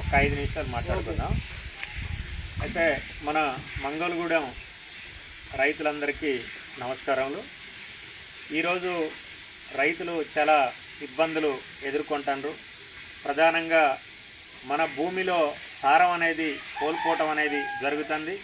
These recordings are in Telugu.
ఒక ఐదు నిమిషాలు మాట్లాడుకుందాం అయితే మన మంగళగూడెం రైతులందరికీ నమస్కారములు ఈరోజు రైతులు చాలా ఇబ్బందులు ఎదుర్కొంటారు ప్రధానంగా మన భూమిలో సారం అనేది కోల్పోవటం అనేది జరుగుతుంది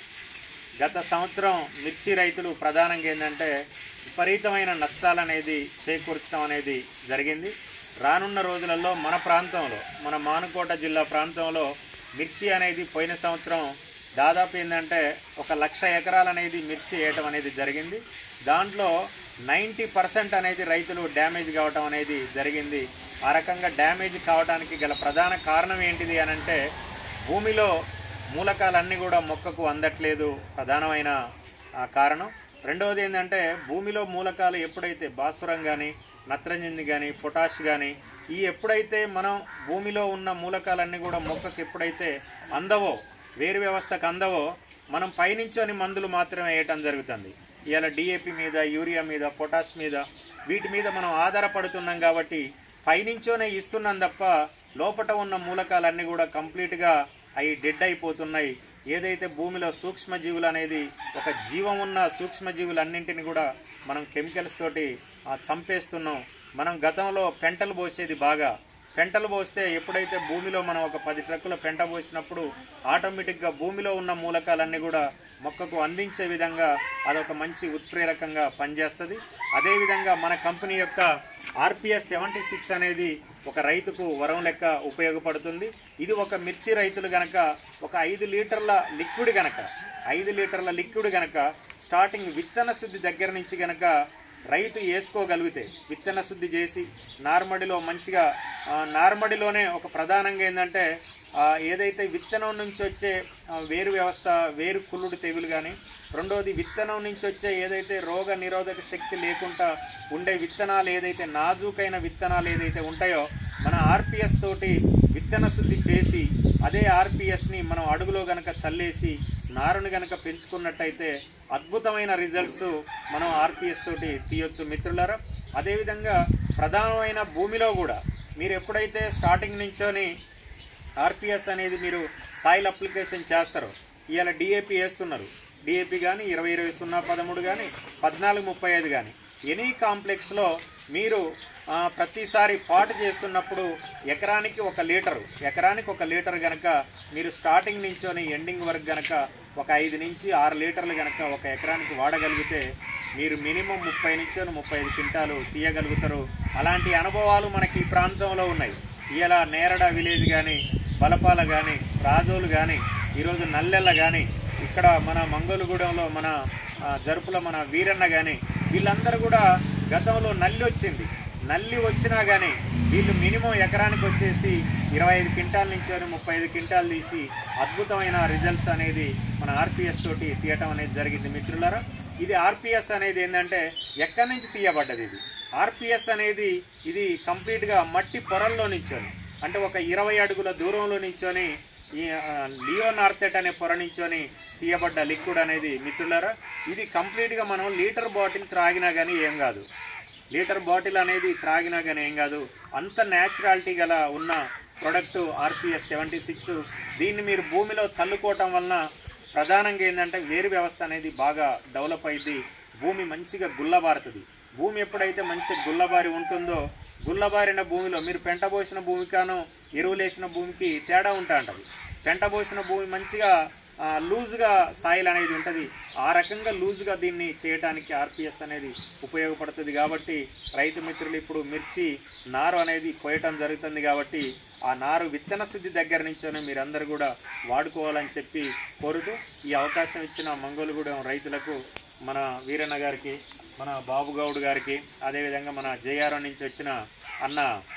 గత సంవత్సరం మిర్చి రైతులు ప్రధానంగా ఏంటంటే విపరీతమైన నష్టాలు అనేది చేకూర్చడం అనేది జరిగింది రానున్న రోజులలో మన ప్రాంతంలో మన మానుకోట జిల్లా ప్రాంతంలో మిర్చి అనేది పోయిన సంవత్సరం దాదాపు ఏంటంటే ఒక లక్ష ఎకరాలు అనేది మిర్చి వేయటం అనేది జరిగింది దాంట్లో నైంటీ పర్సెంట్ అనేది రైతులు డ్యామేజ్ కావటం అనేది జరిగింది ఆ రకంగా డ్యామేజ్ కావడానికి గల ప్రధాన కారణం ఏంటిది అని అంటే భూమిలో మూలకాలన్నీ కూడా మొక్కకు అందట్లేదు ప్రధానమైన ఆ, కారణం రెండవది ఏంటంటే భూమిలో మూలకాలు ఎప్పుడైతే భాస్వరం కానీ నత్రజని కానీ పొటాష్ కానీ ఈ ఎప్పుడైతే మనం భూమిలో ఉన్న మూలకాలన్నీ కూడా మొక్కకు ఎప్పుడైతే అందవో వేరు వ్యవస్థకు అందవో మనం పైనుంచొని మందులు మాత్రమే వేయటం జరుగుతుంది ఇవాళ డిఏపి మీద యూరియా మీద పొటాష్ మీద వీటి మీద మనం ఆధారపడుతున్నాం కాబట్టి పైనుంచోనే ఇస్తున్నాం తప్ప లోపట ఉన్న మూలకాలన్నీ కూడా కంప్లీట్గా అవి డెడ్ అయిపోతున్నాయి ఏదైతే భూమిలో సూక్ష్మజీవులు అనేది ఒక జీవం ఉన్న సూక్ష్మజీవులన్నింటిని కూడా మనం కెమికల్స్ తోటి ఆ, చంపేస్తున్నాం మనం గతంలో పెంటలు పోసేది బాగా పెంటలు పోస్తే ఎప్పుడైతే భూమిలో మనం ఒక పది ట్రక్కుల పెంట పోసినప్పుడు ఆటోమేటిక్గా భూమిలో ఉన్న మూలకాలన్నీ కూడా మొక్కకు అందించే విధంగా అదొక మంచి ఉత్ప్రేరకంగా పనిచేస్తుంది అదేవిధంగా మన కంపెనీ యొక్క ఆర్పిఎస్ సెవెంటీ సిక్స్ అనేది ఒక రైతుకు వరం లెక్క ఉపయోగపడుతుంది ఇది ఒక మిర్చి రైతులు గనక ఒక ఐదు లీటర్ల లిక్విడ్ గనక ఐదు లీటర్ల లిక్విడ్ గనక స్టార్టింగ్ విత్తన శుద్ధి దగ్గర నుంచి గనక రైతు వేసుకోగలిగితే విత్తన శుద్ధి చేసి నార్మడిలో మంచిగా ఆ, నార్మడిలోనే ఒక ప్రధానంగా ఏంటంటే ఆ, ఏదైతే విత్తనం నుంచి వచ్చే ఆ, వేరు వ్యవస్థ వేరు కుళ్ళుడు తెగులు కానీ రెండోది విత్తనం నుంచి వచ్చే ఏదైతే రోగ నిరోధక శక్తి లేకుండా ఉండే విత్తనాలు ఏదైతే నాజూకైన విత్తనాలు ఏదైతే ఉంటాయో మన ఆర్పిఎస్ తోటి విత్తన శుద్ధి చేసి అదే ఆర్పిఎస్ని మనం అడుగులో గనక చల్లేసి నారుని గనక పెంచుకున్నట్టయితే అద్భుతమైన రిజల్ట్స్ మనం ఆర్పిఎస్ తోటి తీయొచ్చు మిత్రులారా అదేవిధంగా ప్రధానమైన భూమిలో కూడా మీరు ఎప్పుడైతే స్టార్టింగ్ నుంచోని ఆర్పిఎస్ అనేది మీరు సాయిల్ అప్లికేషన్ చేస్తారు ఇవాళ డిఏపి వేస్తున్నారు డిఏపి కానీ ఇరవై ఇరవై సున్నా పదమూడు కానీ పద్నాలుగు ముప్పై ఐదు కానీ ఎనీ కాంప్లెక్స్లో మీరు ఆ, ప్రతిసారి పాటు చేస్తున్నప్పుడు ఎకరానికి ఒక లీటరు ఎకరానికి ఒక లీటర్ గనక మీరు స్టార్టింగ్ నుంచోని ఎండింగ్ వరకు గనక ఒక ఐదు నుంచి ఆరు లీటర్లు గనక ఒక ఎకరానికి వాడగలిగితే మీరు మినిమం ముప్పై నుంచి ముప్పై ఐదు క్వింటాలు తీయగలుగుతారు అలాంటి అనుభవాలు మనకి ఈ ప్రాంతంలో ఉన్నాయి ఇలా నేరడ విలేజ్ కానీ బలపాల కానీ రాజోలు కానీ ఈరోజు నల్లెల్ల కానీ ఇక్కడ మన మంగళగూడెంలో మన ఆ, జరుపుల మన వీరన్న కానీ వీళ్ళందరూ కూడా గతంలో నల్లి వచ్చింది నల్లి వచ్చినా కానీ వీళ్ళు మినిమం ఎకరానికి వచ్చేసి ఇరవై ఐదు క్వింటాల నుంచి ముప్పై ఐదు క్వింటాలు తీసి అద్భుతమైన రిజల్ట్స్ అనేది మన ఆర్పిఎస్ తోటి తీయటం అనేది జరిగింది మిత్రులారా ఇది ఆర్పిఎస్ అనేది ఏంటంటే ఎక్కడి నుంచి తీయబడ్డది ఇది ఆర్పిఎస్ అనేది ఇది కంప్లీట్గా మట్టి పొరల్లో నించొని అంటే ఒక ఇరవై అడుగుల దూరంలో నించొని ఈ ఆ, లియోనార్థెట్ అనే పొర నించొని తీయబడ్డ లిక్విడ్ అనేది మిత్రులారా ఇది కంప్లీట్గా మనం లీటర్ బాటిల్ త్రాగినా కానీ ఏం కాదు లీటర్ బాటిల్ అనేది త్రాగినా కానీ ఏం కాదు అంత న్యాచురాలిటీ గల ఉన్న ప్రొడక్ట్ ఆర్పిఎస్ సెవెంటీ సిక్స్ దీన్ని మీరు భూమిలో చల్లుకోవటం వలన ప్రధానంగా ఏంటంటే వేరు వ్యవస్థ అనేది బాగా డెవలప్ అయింది భూమి మంచిగా గుల్లబారుతుంది భూమి ఎప్పుడైతే మంచి గుల్లబారి ఉంటుందో గుల్లబారిన భూమిలో మీరు పెంట పోసిన భూమికాను ఎరువులేసిన భూమికి తేడా ఉంటా ఉంటుంది పెంట పోసిన భూమి మంచిగా ఆ, లూజ్గా సాయిల్ అనేది ఉంటుంది ఆ రకంగా లూజ్గా దీన్ని చేయడానికి ఆర్పిఎస్ అనేది ఉపయోగపడుతుంది కాబట్టి రైతు మిత్రులు ఇప్పుడు మిర్చి నారు అనేది కోయటం జరుగుతుంది కాబట్టి ఆ నారు విత్తన శుద్ధి దగ్గర నుంచోనే మీరందరూ కూడా వాడుకోవాలని చెప్పి కోరుతూ ఈ అవకాశం ఇచ్చిన మంగళగూడెం రైతులకు మన వీరన్న గారికి మన బాబు గౌడ్ గారికి అదేవిధంగా మన జేఆర్ఓ నుంచి వచ్చిన అన్న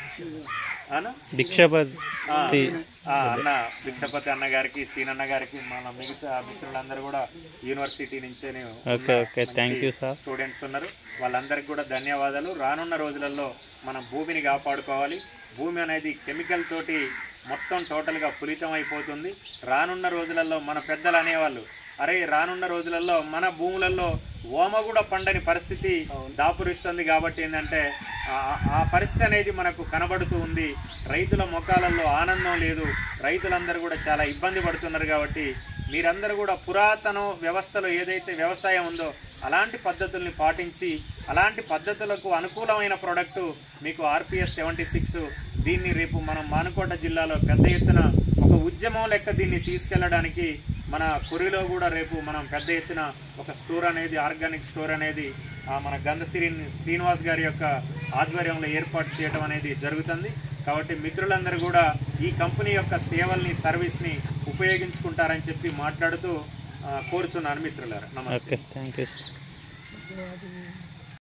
అన్న భిక్షపతి ఆ, ఆ, అన్న భిక్షపతి అన్న గారికి సీనన్న గారికి మన మిగతా మిత్రులందరూ కూడా యూనివర్సిటీ నుంచే okay okay thank you sir students ఉన్నారు వాళ్ళందరికీ కూడా ధన్యవాదాలు రానున్న రోజులలో మనం భూమిని కాపాడుకోవాలి భూమి అనేది కెమికల్ తోటి మొత్తం టోటల్గా పులితం అయిపోతుంది రానున్న రోజులలో మన పెద్దలు అనేవాళ్ళు అరే రానున్న రోజులలో మన భూములలో ఓమ కూడా పండని పరిస్థితి దాపురిస్తుంది కాబట్టి ఏంటంటే ఆ- ఆ పరిస్థితి అనేది మనకు కనబడుతూ ఉంది రైతుల ముఖాలలో ఆనందం లేదు రైతులందరూ కూడా చాలా ఇబ్బంది పడుతున్నారు కాబట్టి మీరందరూ కూడా పురాతన వ్యవస్థలో ఏదైతే వ్యవసాయం ఉందో అలాంటి పద్ధతుల్ని పాటించి అలాంటి పద్ధతులకు అనుకూలమైన ప్రోడక్ట్ మీకు ఆర్పిఎస్ సెవెంటీ సిక్స్ దీన్ని రేపు మనం మానుకోట జిల్లాలో పెద్ద ఎత్తున ఒక ఉద్యమం లెక్క దీన్ని తీసుకెళ్ళడానికి మన కొరిలో కూడా రేపు మనం పెద్ద ఎత్తున ఒక స్టోర్ అనేది ఆర్గానిక్ స్టోర్ అనేది ఆ, మన గంధసిరి శ్రీనివాస్ గారి యొక్క ఆధ్వర్యంలో ఏర్పాటు చేయడం అనేది జరుగుతుంది కాబట్టి మిత్రులందరూ కూడా ఈ కంపెనీ యొక్క సేవల్ని సర్వీస్ని ఉపయోగించుకుంటారని చెప్పి మాట్లాడుతూ ఆ, కోరుచున్నాను మిత్రులారా నమస్తే ఓకే థ్యాంక్ యూ సార్